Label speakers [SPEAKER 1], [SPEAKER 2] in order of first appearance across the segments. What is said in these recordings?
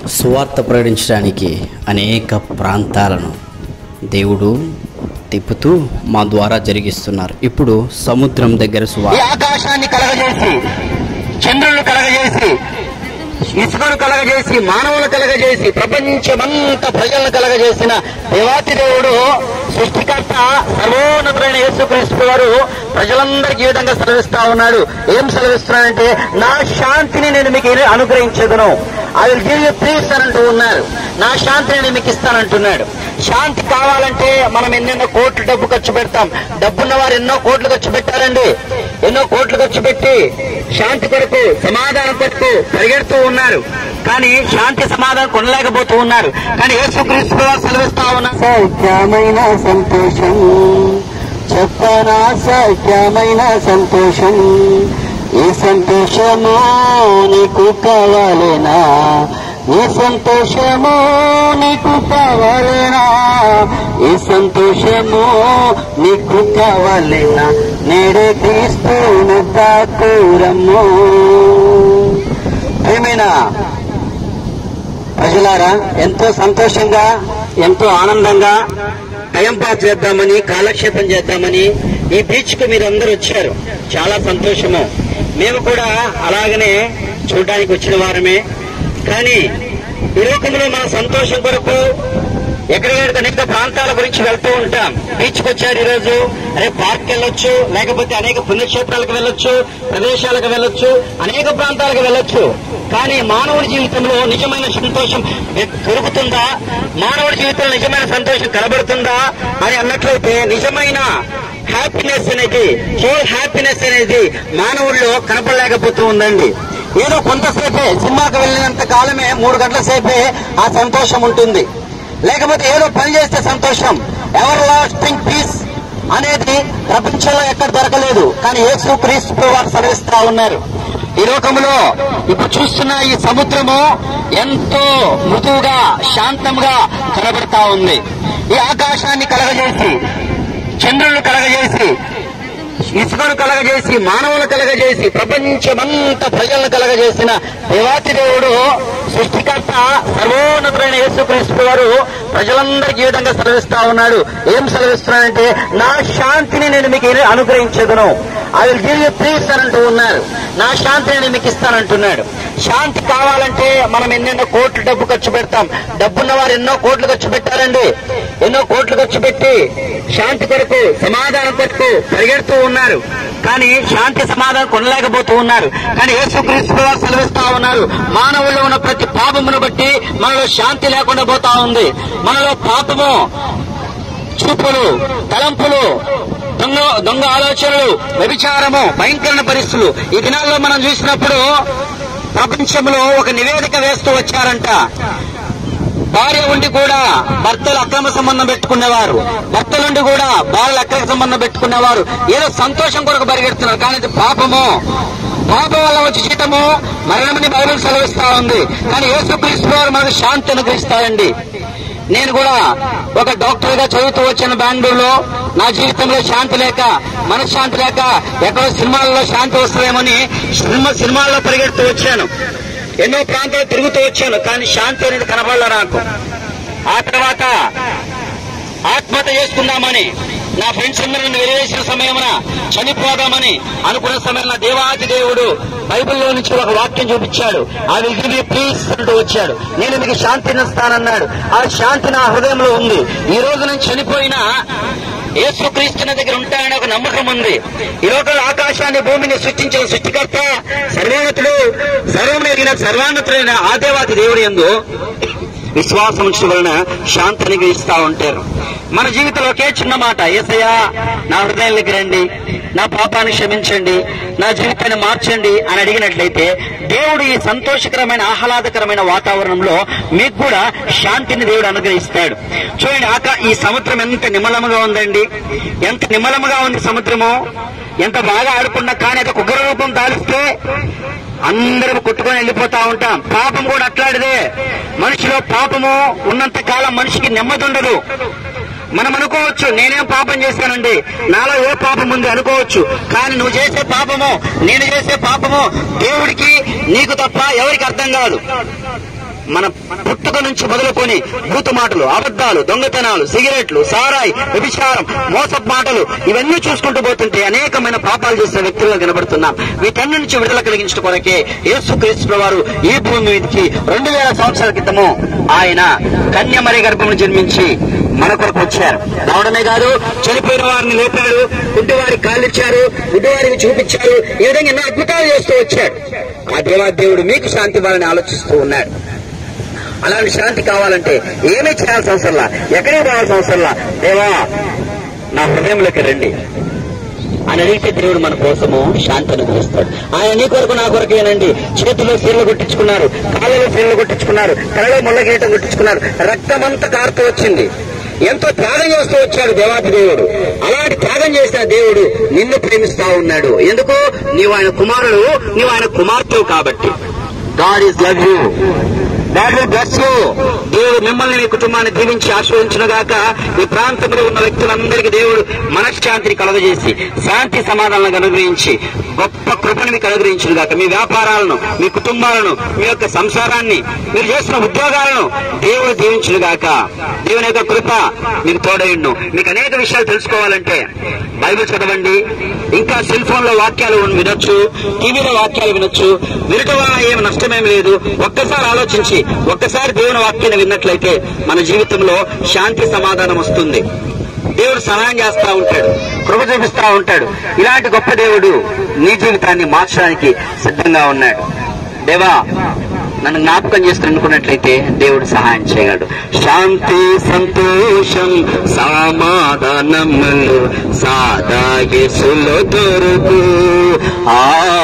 [SPEAKER 1] సువార్త ప్రకటించడానికి అనేక ప్రాంతాలను దేవుడు తిప్పుతూ మా ద్వారా జరిగిస్తున్నారు ఇప్పుడు సముద్రం దగ్గర
[SPEAKER 2] ఈ
[SPEAKER 1] సువార్త
[SPEAKER 2] ఆకాశాన్ని కలగజేసి చంద్రులను కలగజేసి ఇసుకను కలగజేసి మానవులు కలగజేసి ప్రపంచమంతా ప్రజలను కలగజేసిన దేవాతి దేవుడు సృష్టికర్త సర్వోన్నతుడైన యేసుక్రీస్తు వారు ప్రజలందరికీ ఈ విధంగా సెలవిస్తా ఉన్నాడు ఏం సెలవిస్తున్నాడంటే నా శాంతిని నేను మీకు అనుగ్రహించదును I will give you peace అని అంటూ ఉన్నారు నా శాంతిని నేను మీకు ఇస్తానంటున్నాడు శాంతి కావాలంటే మనం ఎన్నెన్నో కోట్లు డబ్బు ఖర్చు పెడతాం డబ్బున్న వారు ఎన్నో కోట్లు ఖర్చు పెట్టారండి ఎన్నో కోట్లు ఖర్చు పెట్టి శాంతి కొరకు సమాధానం కొరకు పరిగెడుతూ ఉన్నారు కానీ శాంతి సమాధానం కొనలేకపోతూ ఉన్నారు కానీ యేసుక్రీస్తు వారు సెలవిస్తా ఉన్నారు
[SPEAKER 3] సత్యమైన సంతోషం చెప్పనా సత్యమైన సంతోషం ఈ సంతోషము నీకు కావాలేనా ఈ సంతోషము నీకు కావాలేనా ఈ సంతోషము నీకు కావాలేనా నేడే క్రీస్తును దాకూరము ఏమైనా ప్రజలారా ఎంతో సంతోషంగా ఎంతో ఆనందంగా టైం పాస్ చేద్దామని కాలక్షేపం చేద్దామని ఈ బీచ్ కు మీరు అందరూ వచ్చారు చాలా సంతోషము మేము కూడా అలాగనే చూడడానికి వచ్చిన వారమే కానీ ఈ లోకంలో మన సంతోషం కొరకు ఎక్కడికక్కడ అనేక ప్రాంతాల గురించి వెళ్తూ ఉంటాం బీచ్ కి వచ్చారు ఈరోజు అదే పార్క్ వెళ్ళొచ్చు లేకపోతే అనేక పుణ్యక్షేత్రాలకు వెళ్ళొచ్చు ప్రదేశాలకు వెళ్ళొచ్చు అనేక ప్రాంతాలకు వెళ్ళొచ్చు కానీ మానవుడి జీవితంలో నిజమైన సంతోషం దొరుకుతుందా మానవుడి జీవితంలో నిజమైన సంతోషం కనబడుతుందా అని అన్నట్లయితే నిజమైన హ్యాపీనెస్ అనేది హోల్ హ్యాపీనెస్ అనేది మానవుల్లో కనపడలేకపోతూ ఉందండి ఏదో కొంతసేపే సినిమాకి వెళ్ళినంత కాలమే మూడు గంటల సేపే ఆ సంతోషం ఉంటుంది లేకపోతే ఏదో పని చేస్తే సంతోషం ఎవర్ లాస్టింగ్ పీస్ అనేది ప్రపంచంలో ఎక్కడ దొరకలేదు కానీ యేసు క్రీస్తు వారు సెలవిస్తా ఉన్నారు ఈ లోకంలో ఇప్పుడు చూస్తున్న ఈ సముద్రము ఎంతో మృదువుగా శాంతంగా కనబడతా ఉంది ఈ ఆకాశాన్ని కలగజేసి చంద్రులను కలగజేసి ఇసుకను కలగజేసి మానవులు కలగజేసి ప్రపంచమంతా ప్రజలను కలగజేసిన దేవాతి దేవుడు సృష్టికర్త సర్వోన్నతుడైన యేసుక్రీస్తు వారు ప్రజలందరికీ ఈ విధంగా సెలవిస్తా ఉన్నాడు ఏం సెలవిస్తున్నాడంటే నా శాంతిని నేను మీకు అనుగ్రహించదును I will give you peace అని అంటూ ఉన్నారు నా శాంతిని నేను మీకు ఇస్తానంటున్నాడు శాంతి కావాలంటే మనం ఎన్నెన్నో కోట్లు డబ్బు ఖర్చు పెడతాం డబ్బున్న వారు ఎన్నో కోట్లు ఖర్చు పెట్టారండి ఎన్నో కోట్లు ఖర్చు పెట్టి శాంతి కొరకు సమాధానం కొరకు పరిగెడుతూ ఉన్నారు కానీ శాంతి సమాధానం కొనలేకపోతూ ఉన్నారు కానీ యేసుక్రీస్తు వారు సెలవిస్తా ఉన్నారు మానవుల్లో ఉన్న ప్రతి పాపమును బట్టి మనలో శాంతి లేకుండా పోతా ఉంది మనలో పాపము చూపులు తలంపులు దొంగ దొంగ ఆలోచనలు వ్యభిచారము భయంకరమైన పరిస్థితులు ఈ దినాల్లో మనం చూసినప్పుడు ప్రపంచంలో ఒక నివేదిక వేస్తూ వచ్చారంట భార్య ఉండి కూడా భర్తలు అక్రమ సంబంధం పెట్టుకునేవారు భర్తలుండి కూడా భార్యలు అక్రమ సంబంధం పెట్టుకునేవారు ఏదో సంతోషం కొరకు పరిగెడుతున్నారు కానీ ఇది పాపము పాపం వల్ల వచ్చి జీతము మరణమని బైబిల్ సెలవిస్తా ఉంది కానీ యేసుక్రీస్తు వారు మనకు శాంతి అనుగ్రహిస్తారండి నేను కూడా ఒక డాక్టర్ గా చదువుతూ వచ్చాను బెంగళూరులో నా జీవితంలో శాంతి లేక మనశ్శాంతి లేక ఎక్కడో సినిమాల్లో శాంతి వస్తుందేమని సినిమా సినిమాల్లో పరిగెడుతూ వచ్చాను ఎన్నో ప్రాంతాలు తిరుగుతూ వచ్చాను కానీ శాంతి అనేది కనబడలే నాకు ఆ తర్వాత ఆత్మహత్య చేసుకుందామని నా ఫ్రెండ్స్ అందరూ నన్ను వెలివేసిన సమయమున చనిపోదామని అనుకున్న సమయం నా దేవాది దేవుడు బైబిల్లో నుంచి ఒక వాక్యం చూపించాడు ఆ విల్ గివ్ యూ పీస్ అంటూ వచ్చాడు నేను మీకు శాంతిని ఇస్తానన్నాడు ఆ శాంతి నా హృదయంలో ఉంది ఈ రోజు నేను చనిపోయినా యేసుక్రీస్తుని దగ్గర ఉంటానని ఒక నమ్మకం ఉంది ఈ లోకంలో ఆకాశాన్ని భూమిని సృష్టించిన సృష్టికర్త సర్వోన్నతుడు సర్వమెరిగిన సర్వాన్నతుడైన ఆదేవాది దేవుడు ఎందు విశ్వాసం ఉంచడం వలన శాంతిని గ్రహిస్తా ఉంటారు మన జీవితంలో ఒకే చిన్న మాట ఏసయ్యా నా హృదయానికి రండి నా పాపాన్ని క్షమించండి నా జీవితాన్ని మార్చండి అని అడిగినట్లయితే దేవుడు ఈ సంతోషకరమైన ఆహ్లాదకరమైన వాతావరణంలో మీకు కూడా శాంతిని దేవుడు అనుగ్రహిస్తాడు చూడండి ఆక ఈ సముద్రం ఎంత నిమ్మలముగా ఉందండి ఎంత నిమ్మలముగా ఉంది సముద్రము ఎంత బాగా ఆడుకున్నా కానీ అది ఒక ఉగ్ర రూపం దాలిస్తే అందరం కొట్టుకొని వెళ్ళిపోతా ఉంటాం పాపం కూడా అట్లాడిదే మనిషిలో పాపము ఉన్నంత కాలం మనిషికి నెమ్మది ఉండదు మనం అనుకోవచ్చు నేనేం పాపం చేశానండి నాలో ఏ పాపం ఉంది అనుకోవచ్చు కానీ నువ్వు చేసే పాపము నేను చేసే పాపము దేవుడికి నీకు తప్ప ఎవరికి అర్థం కాదు
[SPEAKER 2] మన పుట్టుక నుంచి మొదలుకొని బూతు మాటలు అబద్ధాలు దొంగతనాలు సిగరెట్లు సారాయి వ్యభిచారం మోసపు మాటలు ఇవన్నీ చూసుకుంటూ పోతుంటే అనేకమైన పాపాలు చేసిన వ్యక్తులుగా కనబడుతున్నాం వీటన్ని నుంచి విడుదల కలిగించడం కొరకే యేసు క్రీస్తు వారు ఈ భూమి మీదకి రెండు వేల సంవత్సరాల క్రితము ఆయన కన్యమరి గర్భమును జన్మించి మన కొరకు వచ్చారు రావడమే కాదు చనిపోయిన వారిని లేపాడు గుడ్డివారికి కాళ్ళిచ్చారు గుడ్డివారికి చూపించారు ఈ విధంగా ఎన్నో అద్భుతాలు చేస్తూ వచ్చాడు ఆ దేవాదేవుడు మీకు శాంతి ఇవ్వాలని ఆలోచిస్తూ ఉన్నాడు అలాంటి శాంతి కావాలంటే ఏమీ చేయాల్సిన అవసరంలా ఎక్కడికి రావాల్సిన అవసరంలా దేవా నా హృదయంలోకి రండి అని అడిగితే దేవుడు మన కోసము శాంతి అనుగ్రహిస్తాడు ఆయన నీ కొరకు నా కొరకేనండి చేతిలో సీరలు కొట్టించుకున్నారు కాళ్ళలో సీరలు కొట్టించుకున్నారు తలలో ముళ్ళగీయటం కొట్టించుకున్నారు రక్తమంతా కారుతూ వచ్చింది ఎంతో త్యాగం చేస్తూ వచ్చాడు దేవాది దేవుడు అలాంటి త్యాగం చేసిన దేవుడు నిన్ను ప్రేమిస్తా ఉన్నాడు ఎందుకు నీవు ఆయన కుమారుడు నీవు ఆయన కుమార్తెవు కాబట్టి God is love you God will bless you దేవుడు మిమ్మల్ని మీ కుటుంబాన్ని దీవించి ఆశీర్వదించిన గాక ఈ ప్రాంతంలో ఉన్న వ్యక్తులందరికీ దేవుడు మనశ్శాంతిని కలుగజేసి శాంతి సమాధానాలను అనుగ్రహించి గొప్ప కృపను మీకు అనుగ్రహించిన గాక మీ వ్యాపారాలను మీ కుటుంబాలను మీ యొక్క సంసారాన్ని మీరు చేసిన ఉద్యోగాలను దేవుడు దీవించిన గాక దేవుని యొక్క కృప మీకు తోడైండు మీకు అనేక విషయాలు తెలుసుకోవాలంటే బైబిల్ చదవండి ఇంకా సెల్ ఫోన్ లో వాక్యాలు వినొచ్చు టీవీలో వాక్యాలు వినొచ్చు వినటం వల్ల ఏం నష్టమేం లేదు ఒక్కసారి ఆలోచించి ఒక్కసారి దేవుని వాక్యాన్ని విన్నట్లయితే మన జీవితంలో శాంతి సమాధానం వస్తుంది దేవుడు సహాయం చేస్తా ఉంటాడు కృప చూపిస్తా ఉంటాడు ఇలాంటి గొప్ప దేవుడు నీ జీవితాన్ని మార్చడానికి సిద్ధంగా ఉన్నాడు దేవా నన్ను జ్ఞాపకం చేసుకుని అనుకున్నట్లయితే దేవుడు సహాయం చేయగలడు శాంతి సంతోషం సమాధానములు సాదాగేసులో దొరుకు ఆ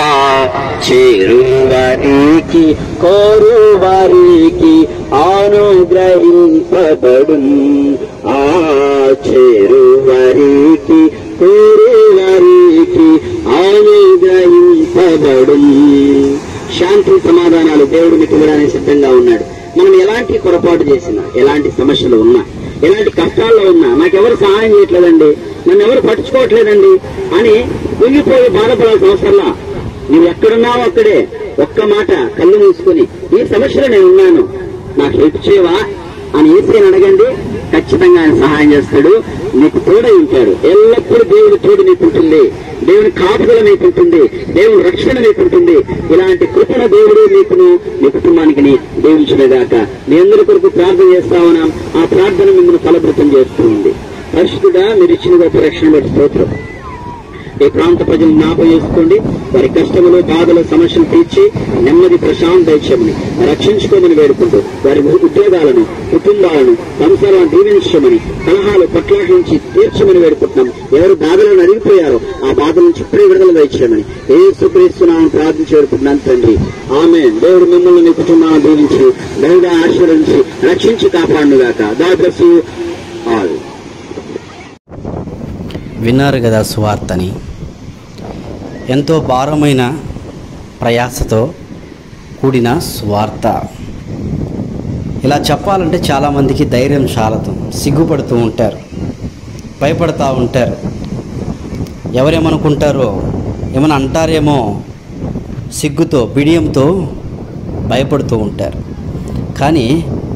[SPEAKER 2] చేరువారికి కోరువారికి అనుగ్రహింపబడు ఆ చేరువారికి కోరువారికి అనుగ్రహింపబడు శాంతి సమాధానాలు దేవుడు మీకు ఇవ్వడానికి సిద్ధంగా ఉన్నాడు మనం ఎలాంటి పొరపాటు చేసినా ఎలాంటి సమస్యలు ఉన్నా ఎలాంటి కష్టాల్లో ఉన్నా నాకెవరు సహాయం చేయట్లేదండి నన్ను ఎవరు పట్టించుకోవట్లేదండి అని కుంగిపోయి బాధపడాల్సిన అవసరంలా నువ్వు ఎక్కడున్నావో అక్కడే ఒక్క మాట కళ్ళు మూసుకొని ఈ సమస్యలో నేను ఉన్నాను నాకు హెల్ప్ చేయవా అని ఏసీని అడగండి ఖచ్చితంగా ఆయన సహాయం చేస్తాడు నీకు తోడై ఉంటాడు ఎల్లప్పుడూ దేవుడి తోడు నీకు ఉంటుంది దేవుని కాపుదల మీకు ఉంటుంది దేవుని రక్షణ మీకు ఉంటుంది ఇలాంటి కృపణ దేవుడు మీకును మీ కుటుంబానికి దీవించుగాక మీ అందరి కొరకు ప్రార్థన చేస్తా ఉన్నాం ఆ ప్రార్థన మిమ్మల్ని ఫలభృతం చేస్తూ ఉంది పరిశుద్ధుడా మీరు ఇచ్చిన గొప్ప రక్షణ బట్టి స్తోత్రం ఈ ప్రాంత ప్రజలు జ్ఞాపకం చేసుకోండి వారి కష్టములు బాధలు సమస్యలు తీర్చి నెమ్మది ప్రశాంత దైత్యమని రక్షించుకోమని వేడుకుంటూ వారి ఉద్యోగాలను కుటుంబాలను సంసారాలను దీవించమని కలహాలు పట్లాట నుంచి తీర్చమని వేడుకుంటున్నాం ఎవరు బాధలను అరిగిపోయారో ఆ బాధ నుంచి ఇప్పుడే విడుదల దయచేయమని ఏ సుప్రీస్తున్నామని ప్రార్థించి వేడుకుంటున్నాను తండ్రి ఆమె దేవుడు మిమ్మల్ని మీ కుటుంబాన్ని దీవించి బహుగా ఆశీర్వదించి రక్షించి కాపాడుగాక దాదర్శి ఆల్
[SPEAKER 1] విన్నారు కదా సువార్తని ఎంతో భారమైన ప్రయాసతో కూడిన స్వార్థ ఇలా చెప్పాలంటే చాలామందికి ధైర్యం చాలదు సిగ్గుపడుతూ ఉంటారు భయపడతా ఉంటారు ఎవరేమనుకుంటారో ఏమైనా అంటారేమో సిగ్గుతో బిడియంతో భయపడుతూ ఉంటారు కానీ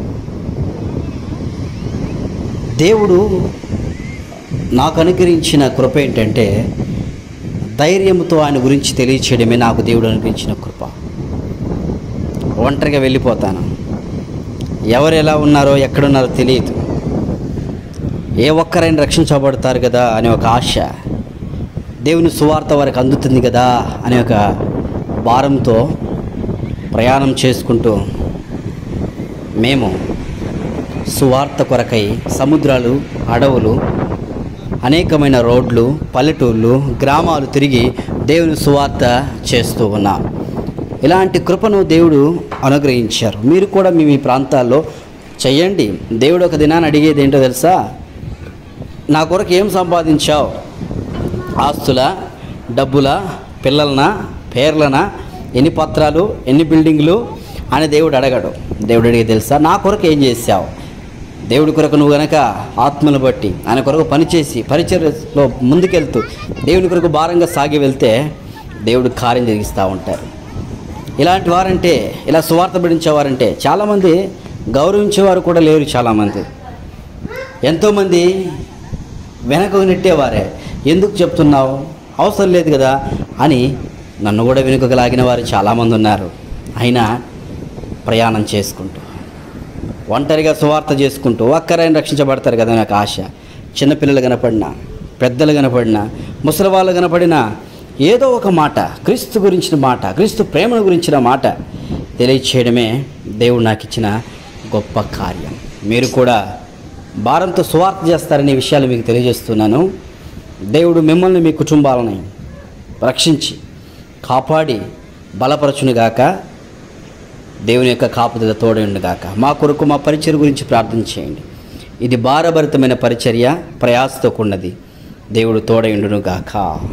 [SPEAKER 1] దేవుడు నాకు అనుగ్రహించిన కృప ఏంటంటే ధైర్యంతో ఆయన గురించి తెలియచేయడమే నాకు దేవుడు అనుగ్రహించిన కృప ఒంటరిగా వెళ్ళిపోతాను ఎవరు ఎలా ఉన్నారో ఎక్కడున్నారో తెలియదు ఏ ఒక్కరైనా రక్షించబడతారు కదా అనే ఒక ఆశ దేవుని సువార్త వారికి అందుతుంది కదా అనే ఒక భారంతో ప్రయాణం చేసుకుంటూ మేము సువార్త కొరకై సముద్రాలు అడవులు అనేకమైన రోడ్లు పల్లెటూళ్ళు గ్రామాలు తిరిగి దేవుని సువార్త చేస్తూ ఉన్నాం ఇలాంటి కృపను దేవుడు అనుగ్రహించారు మీరు కూడా మీ మీ ప్రాంతాల్లో చెయ్యండి దేవుడు ఒక దినాన్ని అడిగేది ఏంటో తెలుసా నా కొరకు ఏం సంపాదించావు ఆస్తుల డబ్బుల పిల్లలన పేర్లన ఎన్ని పత్రాలు ఎన్ని బిల్డింగ్లు అని దేవుడు అడగడు దేవుడు అడిగి తెలుసా నా కొరకు ఏం చేశావు దేవుడి కొరకు నువ్వు గనక ఆత్మను బట్టి ఆయన కొరకు పనిచేసి పరిచర్యలో ముందుకెళ్తూ దేవుని కొరకు భారంగా సాగి వెళ్తే దేవుడు కార్యం జరిగిస్తూ ఉంటారు ఇలాంటి వారంటే ఇలా సువార్త బిడించేవారంటే చాలామంది గౌరవించేవారు కూడా లేరు చాలామంది ఎంతోమంది వెనక నెట్టేవారే ఎందుకు చెప్తున్నావు అవసరం లేదు కదా అని నన్ను కూడా వెనుకకు లాగిన వారు చాలామంది ఉన్నారు అయినా ప్రయాణం చేసుకుంటూ ఒంటరిగా సువార్త చేసుకుంటూ ఒక్కరైనా రక్షించబడతారు కదా నాకు ఆశ చిన్నపిల్లలు కనపడినా పెద్దలు కనపడినా ముసలి వాళ్ళు కనపడినా ఏదో ఒక మాట క్రీస్తు గురించిన మాట క్రీస్తు ప్రేమను గురించిన మాట తెలియచేయడమే దేవుడు నాకు ఇచ్చిన గొప్ప కార్యం మీరు కూడా భారంతో సువార్త చేస్తారనే విషయాలు మీకు తెలియజేస్తున్నాను దేవుడు మిమ్మల్ని మీ కుటుంబాలని రక్షించి కాపాడి బలపరచునుగాక దేవుని యొక్క కాపుదల తోడైండుగాక మా కొరకు మా పరిచర్య గురించి ప్రార్థన చేయండి ఇది భారభరితమైన పరిచర్య ప్రయాసతో కూడినది దేవుడు తోడైండునుగాక